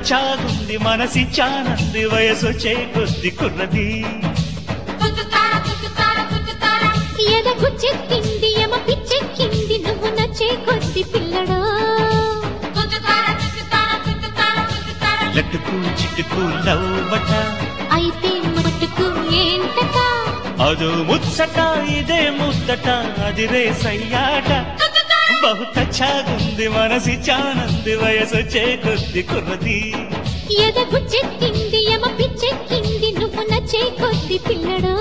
చాగుంది మనసి చానంది వయసు చేకొద్ది కుర్రది ఎద గుచ్చెక్కింది ఎమ పిచ్చెక్కింది నువ్వు నచ్చే కొద్ది పిల్లడా లట్టుకు చిట్టుకు లవ్వట అయితే మటుకు ఏంటట అదో ముచ్చట ఇదే ముద్దట అది రే సయ్యాట బహుత చాగుంది మనసి చానంది వయసు చేకొద్ది కుర్రది ఎద గుచ్చెక్కింది ఎమ పిచ్చెక్కింది నువ్వు నచ్చే కొద్ది పిల్లడా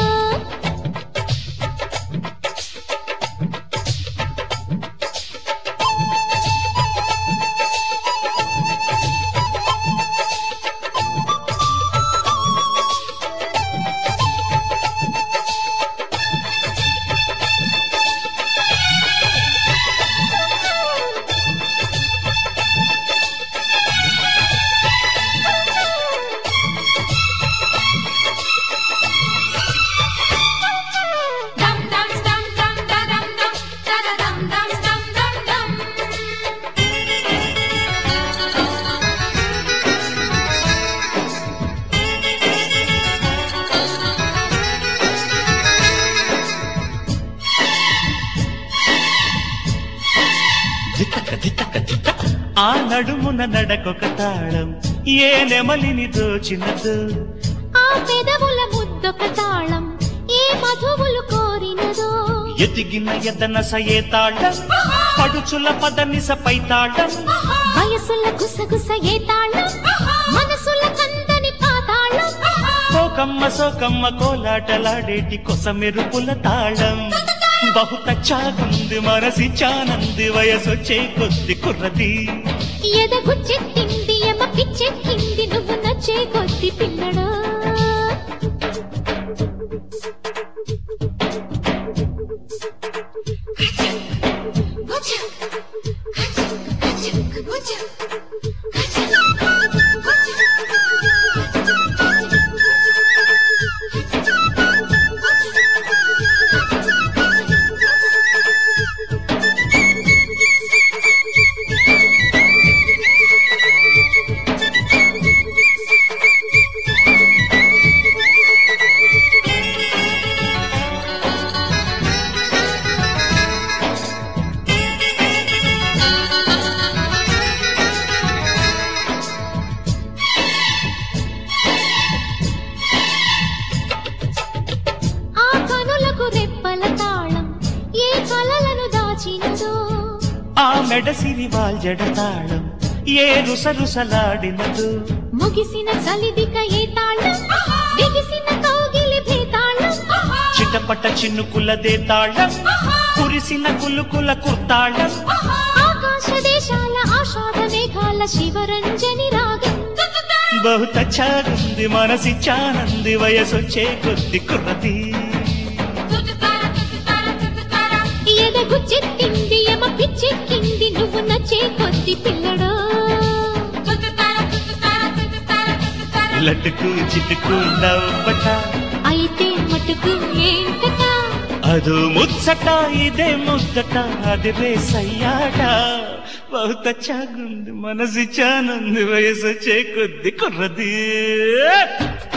దితక దితక దిత ఆ నడుమున నడకొక తాళం ఏ నెమలిని దోచినదు ఆ పెదవుల ముద్దొక తాళం ఏ మధువులు కోరినదో ఎదిగిన ఎదనస ఏ తాళం పడుచుల పదనిస పై తాళం వయసుల గుసగుస ఏ తాళం మనసుల కందని పాతాళం కోకమ్మ సోకమ్మ కోలాటలాడేటి కొస మెరుపుల తాళం బహుత చాగుంది మనసి చానంది వయసొచ్చే కొద్ది కుర్రది ఎద గుచ్చెక్కింది ఎమ పిచ్చెక్కింది నువ్వు నచ్చే కొద్ది పిల్లడా ఆ కనులకు రెప్పల తాళం ఏ కలలను దాచినదో ఆ మెడసిరి వాల్జడ తాళం ఏ రుసరుసలాడినదు ముగిసిన చలిదిక ఏ తాళం బిగిసిన కౌగిలి భేతాళం చిటపట చిన్నుకులదే తాళం కురిసిన కులుకుల కుర్తాళం ఆకాశ దేశాల ఆషాఢ మేఘాల శివరంజని రాగం బహుత చాగుంది మనసి చానంది వయసొచ్చే కొద్ది కుర్రది ఎదగుచ్చెక్కింది ఎమ పిచ్చెక్కింది నువ్వు నచ్చే కొద్ది పిల్లడా లడ్డుకు చిటుకు నవ్వట అయితే మటుకు ఏంటట అదో ముచ్చట ఇదే ముద్దట అది రే సయ్యాట బహుత చాగుంది మనసి చానంది వయసొచ్చే కొద్ది కుర్రది